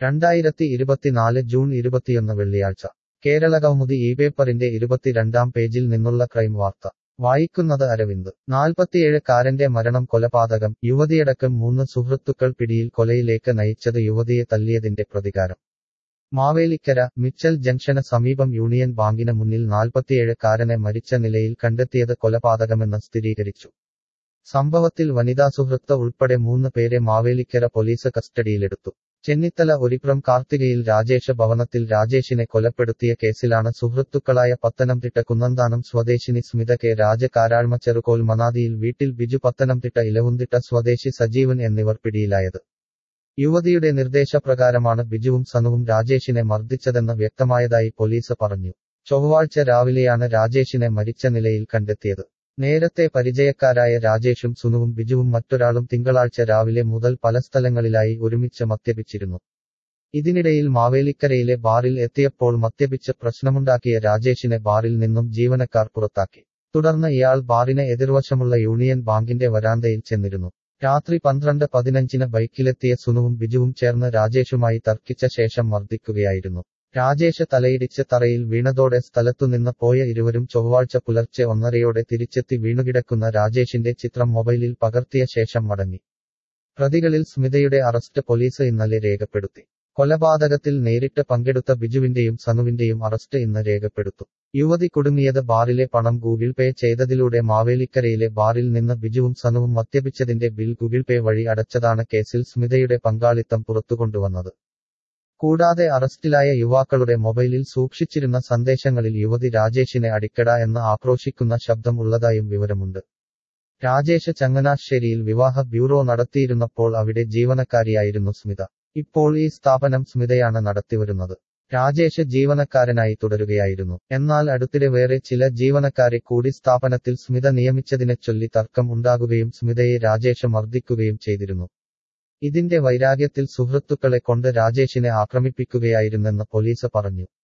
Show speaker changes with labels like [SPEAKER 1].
[SPEAKER 1] രണ്ടായിരത്തി ഇരുപത്തിനാല് ജൂൺ ഇരുപത്തിയൊന്ന് വെള്ളിയാഴ്ച കേരള കൗമുദി ഈ പേപ്പറിന്റെ ഇരുപത്തിരണ്ടാം പേജിൽ നിന്നുള്ള ക്രൈം വാർത്ത വായിക്കുന്നത് അരവിന്ദ് നാൽപ്പത്തിയേഴ് കാരന്റെ മരണം കൊലപാതകം യുവതിയടക്കം മൂന്ന് സുഹൃത്തുക്കൾ പിടിയിൽ കൊലയിലേക്ക് നയിച്ചത് യുവതിയെ തല്ലിയതിന്റെ പ്രതികാരം മാവേലിക്കര മിച്ചൽ ജംഗ്ഷന് സമീപം യൂണിയൻ ബാങ്കിന് മുന്നിൽ നാൽപ്പത്തിയേഴ് കാരനെ മരിച്ച നിലയിൽ കണ്ടെത്തിയത് കൊലപാതകമെന്ന് സ്ഥിരീകരിച്ചു സംഭവത്തിൽ വനിതാ സുഹൃത്ത് ഉൾപ്പെടെ മൂന്ന് പേരെ മാവേലിക്കര പോലീസ് കസ്റ്റഡിയിലെടുത്തു ചെന്നിത്തല ഒരിപ്രം കാർത്തികയിൽ രാജേഷ ഭവനത്തിൽ രാജേഷിനെ കൊലപ്പെടുത്തിയ കേസിലാണ് സുഹൃത്തുക്കളായ പത്തനംതിട്ട കുന്നന്താനം സ്വദേശിനി സ്മിത കെ രാജ കാരാഴ്മ ചെറുകോൽ മനാദിയിൽ വീട്ടിൽ ബിജു പത്തനംതിട്ട ഇലവുന്തിട്ട സ്വദേശി സജീവൻ എന്നിവർ പിടിയിലായത് യുവതിയുടെ നിർദ്ദേശപ്രകാരമാണ് ബിജുവും സനുവും രാജേഷിനെ മർദ്ദിച്ചതെന്ന് വ്യക്തമായതായി പോലീസ് പറഞ്ഞു ചൊവ്വാഴ്ച രാവിലെയാണ് രാജേഷിനെ മരിച്ച നിലയിൽ കണ്ടെത്തിയത് നേരത്തെ പരിചയക്കാരായ രാജേഷും സുനുവും ബിജുവും മറ്റൊരാളും തിങ്കളാഴ്ച രാവിലെ മുതൽ പല സ്ഥലങ്ങളിലായി ഒരുമിച്ച് മദ്യപിച്ചിരുന്നു ഇതിനിടയിൽ മാവേലിക്കരയിലെ ബാറിൽ എത്തിയപ്പോൾ മദ്യപിച്ച് പ്രശ്നമുണ്ടാക്കിയ രാജേഷിനെ ബാറിൽ നിന്നും ജീവനക്കാർ പുറത്താക്കി തുടർന്ന് ഇയാൾ ബാറിന് എതിർവശമുള്ള യൂണിയൻ ബാങ്കിന്റെ വരാന്തയിൽ ചെന്നിരുന്നു രാത്രി പന്ത്രണ്ട് പതിനഞ്ചിന് ബൈക്കിലെത്തിയ സുനുവും ബിജുവും ചേർന്ന് രാജേഷുമായി തർക്കിച്ച ശേഷം മർദ്ദിക്കുകയായിരുന്നു രാജേഷ് തലയിടിച്ച് തറയിൽ വീണതോടെ സ്ഥലത്തുനിന്ന് പോയ ഇരുവരും ചൊവ്വാഴ്ച പുലർച്ചെ ഒന്നരയോടെ തിരിച്ചെത്തി വീണുകിടക്കുന്ന രാജേഷിന്റെ ചിത്രം മൊബൈലിൽ പകർത്തിയ ശേഷം മടങ്ങി പ്രതികളിൽ സ്മിതയുടെ അറസ്റ്റ് പോലീസ് ഇന്നലെ രേഖപ്പെടുത്തി കൊലപാതകത്തിൽ നേരിട്ട് പങ്കെടുത്ത ബിജുവിന്റെയും സനുവിന്റെയും അറസ്റ്റ് ഇന്ന് രേഖപ്പെടുത്തും യുവതി കുടുങ്ങിയത് ബാറിലെ പണം ഗൂഗിൾ പേ ചെയ്തതിലൂടെ മാവേലിക്കരയിലെ ബാറിൽ നിന്ന് ബിജുവും സനുവും മദ്യപിച്ചതിന്റെ ബിൽ ഗൂഗിൾ പേ വഴി അടച്ചതാണ് കേസിൽ സ്മിതയുടെ പങ്കാളിത്തം പുറത്തുകൊണ്ടുവന്നത് കൂടാതെ അറസ്റ്റിലായ യുവാക്കളുടെ മൊബൈലിൽ സൂക്ഷിച്ചിരുന്ന സന്ദേശങ്ങളിൽ യുവതി രാജേഷിനെ അടിക്കട എന്ന് ആക്രോശിക്കുന്ന ശബ്ദം ഉള്ളതായും വിവരമുണ്ട് രാജേഷ് ചങ്ങനാശ്ശേരിയിൽ വിവാഹ ബ്യൂറോ നടത്തിയിരുന്നപ്പോൾ അവിടെ ജീവനക്കാരിയായിരുന്നു സ്മിത ഇപ്പോൾ ഈ സ്ഥാപനം സ്മിതയാണ് നടത്തിവരുന്നത് രാജേഷ് ജീവനക്കാരനായി തുടരുകയായിരുന്നു എന്നാൽ അടുത്തിടെ വേറെ ചില ജീവനക്കാരെ കൂടി സ്ഥാപനത്തിൽ സ്മിത നിയമിച്ചതിനെ ചൊല്ലി തർക്കം ഉണ്ടാകുകയും സ്മിതയെ രാജേഷ് മർദ്ദിക്കുകയും ചെയ്തിരുന്നു ഇതിന്റെ വൈരാഗ്യത്തിൽ സുഹൃത്തുക്കളെ കൊണ്ട് രാജേഷിനെ ആക്രമിപ്പിക്കുകയായിരുന്നെന്ന് പോലീസ് പറഞ്ഞു